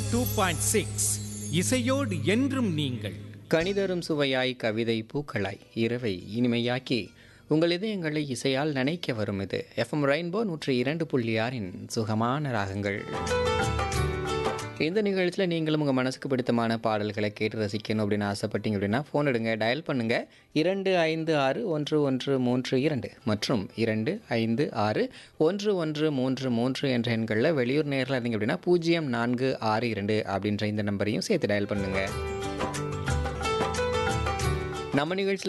two point six இசையோடு என்றும் நீங்கள் கணிதரும் சுவையாய் கவிதை பூக்களாய் இரவை இனிமையாக்கி உங்கள் இதயங்களை இசையால் நினைக்க வரும் இது எஃப்எம் ரெயின்போ நூற்றி இரண்டு புள்ளி ஆறின் சுகமான ராகங்கள் இந்த நிகழ்ச்சியில் நீங்களும் உங்கள் மனசுக்கு பிடித்தமான பாடல்களை கேட்டு ரசிக்கணும் அப்படின்னு ஆசைப்பட்டீங்க அப்படின்னா ஃபோன் எடுங்க டயல் பண்ணுங்கள் இரண்டு ஐந்து ஆறு ஒன்று ஒன்று மூன்று இரண்டு மற்றும் இரண்டு ஐந்து ஆறு ஒன்று ஒன்று மூன்று மூன்று என்ற எண்களில் வெளியூர் நேரில் இருந்தீங்க அப்படின்னா பூஜ்ஜியம் நான்கு ஆறு இரண்டு அப்படின்ற இந்த நம்பரையும் சேர்த்து டயல் பண்ணுங்கள் நம்ம நிகழ்ச்சியில்